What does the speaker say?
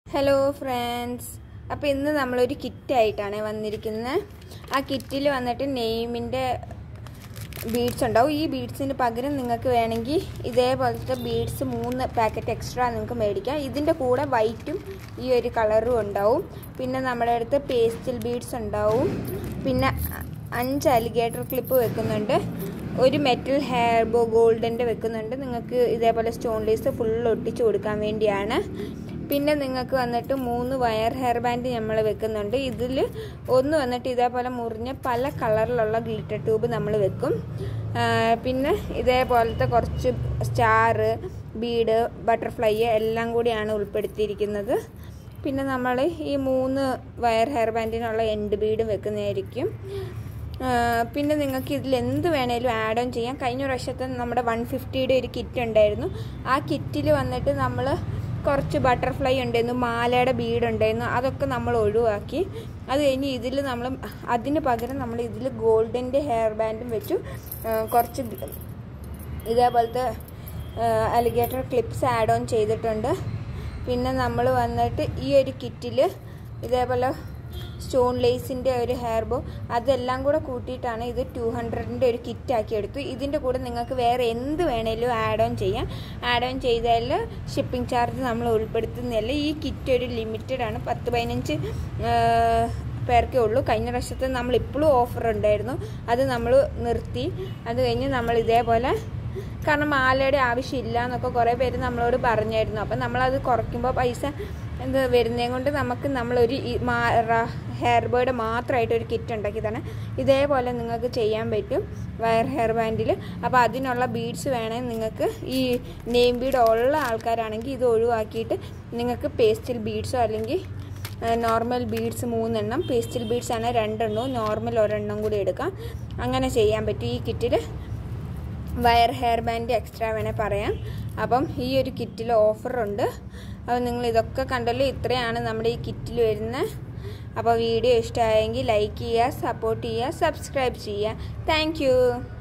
hello friends അപ്പോൾ ഇന്ന് നമ്മളൊരു കിറ്റായിട്ടാണ് വന്നിരിക്കുന്നത് ആ കിറ്റിൽ വന്നിട്ട് നെയിമിൻ്റെ ബീഡ്സ് ഉണ്ടാവും ഈ ബീഡ്സിന് പകരം നിങ്ങൾക്ക് വേണമെങ്കിൽ ഇതേപോലത്തെ ബീഡ്സ് മൂന്ന് പാക്കറ്റ് എക്സ്ട്രാ നിങ്ങൾക്ക് മേടിക്കാം ഇതിൻ്റെ കൂടെ വൈറ്റും ഈ ഒരു കളറും ഉണ്ടാവും പിന്നെ നമ്മുടെ അടുത്ത് പേസ്റ്റൽ ബീഡ്സ് ഉണ്ടാവും പിന്നെ അഞ്ച് അലിഗേറ്റർ ക്ലിപ്പ് വെക്കുന്നുണ്ട് ഒരു മെറ്റൽ ഹെയർ ബോ ഗോൾഡൻ്റെ വെക്കുന്നുണ്ട് നിങ്ങൾക്ക് ഇതേപോലെ സ്റ്റോൺ ലേസ് ഫുൾ ഒട്ടിച്ച് കൊടുക്കാൻ വേണ്ടിയാണ് പിന്നെ നിങ്ങൾക്ക് വന്നിട്ട് മൂന്ന് വയർ ഹെയർ ബാൻഡ് നമ്മൾ വെക്കുന്നുണ്ട് ഇതിൽ ഒന്ന് വന്നിട്ട് ഇതേപോലെ മുറിഞ്ഞ പല കളറിലുള്ള ഗ്ലിറ്റർ ട്യൂബ് നമ്മൾ വെക്കും പിന്നെ ഇതേപോലത്തെ കുറച്ച് സ്റ്റാറ് ബീഡ് ബട്ടർഫ്ലൈ എല്ലാം കൂടിയാണ് ഉൾപ്പെടുത്തിയിരിക്കുന്നത് പിന്നെ നമ്മൾ ഈ മൂന്ന് വയർ ഹെയർ ബാൻഡിനുള്ള എൻഡ് ബീഡും വെക്കുന്നതായിരിക്കും പിന്നെ നിങ്ങൾക്ക് ഇതിൽ എന്ത് വേണേലും ആഡ് ഓൺ ചെയ്യാം കഴിഞ്ഞ പ്രാവശ്യത്തെ നമ്മുടെ വൺ ഫിഫ്റ്റിയുടെ ഒരു കിറ്റ് ഉണ്ടായിരുന്നു ആ കിറ്റിൽ വന്നിട്ട് നമ്മൾ കുറച്ച് ബട്ടർഫ്ലൈ ഉണ്ടായിരുന്നു മാലയുടെ ബീഡ് ഉണ്ടായിരുന്നു അതൊക്കെ നമ്മൾ ഒഴിവാക്കി അത് കഴിഞ്ഞ് ഇതിൽ നമ്മൾ അതിന് പകരം നമ്മൾ ഇതിൽ ഗോൾഡിൻ്റെ ഹെയർ ബാൻഡും വെച്ചു കുറച്ച് ഇതേപോലത്തെ അലിഗേറ്റർ ക്ലിപ്സ് ആഡ് ഓൺ ചെയ്തിട്ടുണ്ട് പിന്നെ നമ്മൾ വന്നിട്ട് ഈ ഒരു കിറ്റിൽ ഇതേപോലെ സ്റ്റോൺ ലേസിൻ്റെ ഒരു ഹെയർ ബോ അതെല്ലാം കൂടെ കൂട്ടിയിട്ടാണ് ഇത് ടു ഹൺഡ്രഡിൻ്റെ ഒരു കിറ്റ് ആക്കി എടുത്തു ഇതിൻ്റെ കൂടെ നിങ്ങൾക്ക് വേറെ എന്ത് വേണേലും ആഡ് ഓൺ ചെയ്യാം ആഡ് ഓൺ ചെയ്താൽ ഷിപ്പിംഗ് ചാർജ് നമ്മൾ ഉൾപ്പെടുത്തുന്നില്ല ഈ കിറ്റ് ഒരു ലിമിറ്റഡ് ആണ് പത്ത് പതിനഞ്ച് പേർക്കേ ഉള്ളൂ കഴിഞ്ഞ പ്രാവശ്യത്തെ നമ്മൾ ഇപ്പോഴും ഓഫർ ഉണ്ടായിരുന്നു അത് നമ്മൾ നിർത്തി അത് കഴിഞ്ഞ് നമ്മൾ ഇതേപോലെ കാരണം മാലയുടെ ആവശ്യമില്ല എന്നൊക്കെ കുറേ പേര് നമ്മളോട് പറഞ്ഞായിരുന്നു അപ്പം നമ്മളത് കുറയ്ക്കുമ്പോൾ പൈസ എന്ത് വരുന്നതും കൊണ്ട് നമുക്ക് നമ്മളൊരു ഹെയർ ബോയുടെ മാത്രമായിട്ട് ഒരു കിറ്റ് ഉണ്ടാക്കിയതാണ് ഇതേപോലെ നിങ്ങൾക്ക് ചെയ്യാൻ പറ്റും വയർ ഹെയർ ബാൻഡിൽ അപ്പോൾ അതിനുള്ള ബീഡ്സ് വേണമെങ്കിൽ നിങ്ങൾക്ക് ഈ നെയിം ബീഡ് ഉള്ള ആൾക്കാരാണെങ്കിൽ ഇത് ഒഴിവാക്കിയിട്ട് നിങ്ങൾക്ക് പേസ്റ്റൽ ബീഡ്സോ അല്ലെങ്കിൽ നോർമൽ ബീഡ്സ് മൂന്നെണ്ണം പേസ്റ്റൽ ബീഡ്സ് ആണ് രണ്ടെണ്ണവും നോർമൽ ഒരെണ്ണം കൂടി എടുക്കാം അങ്ങനെ ചെയ്യാൻ പറ്റും ഈ കിറ്റിൽ വയർ ഹെയർ ബാൻഡ് എക്സ്ട്രാ വേണേൽ പറയാം അപ്പം ഈ ഒരു കിറ്റിൽ ഓഫറുണ്ട് അപ്പോൾ നിങ്ങൾ ഇതൊക്കെ കണ്ടല്ലോ ഇത്രയാണ് നമ്മുടെ ഈ കിറ്റിൽ വരുന്നത് അപ്പോൾ വീഡിയോ ഇഷ്ടമായെങ്കിൽ ലൈക്ക് ചെയ്യുക സപ്പോർട്ട് ചെയ്യുക സബ്സ്ക്രൈബ് ചെയ്യുക താങ്ക്